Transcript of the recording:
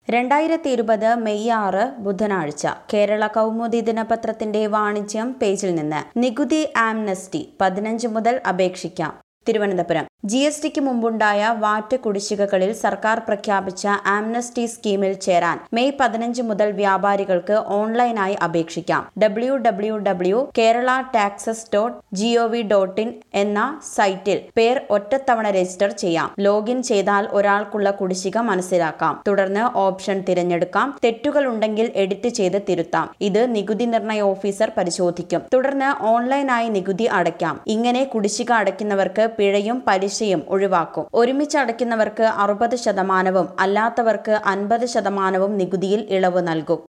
രണ്ടായിരത്തി ഇരുപത് മെയ് ആറ് ബുധനാഴ്ച കേരള കൗമുദി ദിനപത്രത്തിന്റെ വാണിജ്യം പേജിൽ നിന്ന് നികുതി ആംനസ്റ്റി പതിനഞ്ച് മുതൽ അപേക്ഷിക്കാം തിരുവനന്തപുരം ജി എസ് ടിക്ക് മുമ്പുണ്ടായ വാറ്റ് കുടിശ്ശികകളിൽ സർക്കാർ പ്രഖ്യാപിച്ച ആംനസ്റ്റി സ്കീമിൽ ചേരാൻ മെയ് പതിനഞ്ച് മുതൽ വ്യാപാരികൾക്ക് ഓൺലൈനായി അപേക്ഷിക്കാം W W W Kerala taxes dot G O V dot in എന്ന സൈറ്റിൽ പേർ ഒറ്റത്തവണ രജിസ്റ്റർ ചെയ്യാം ലോഗിൻ ചെയ്താൽ ഒരാൾക്കുള്ള കുടിശ്ശിക മനസ്സിലാക്കാം തുടർന്ന് ഓപ്ഷൻ തിരഞ്ഞെടുക്കാം തെറ്റുകൾ ഉണ്ടെങ്കിൽ എഡിറ്റ് ചെയ്ത് തിരുത്താം ഇത് നികുതി നിർണയ ഓഫീസർ പരിശോധിക്കും തുടർന്ന് ഓൺലൈനായി നികുതി അടയ്ക്കാം ഇങ്ങനെ കുടിശ്ശിക അടയ്ക്കുന്നവർക്ക് പിഴയും പലിശയും ഒഴിവാക്കും ഒരുമിച്ച് അടയ്ക്കുന്നവർക്ക് അറുപത് ശതമാനവും അല്ലാത്തവർക്ക് അൻപത് ശതമാനവും നികുതിയിൽ ഇളവ് നൽകും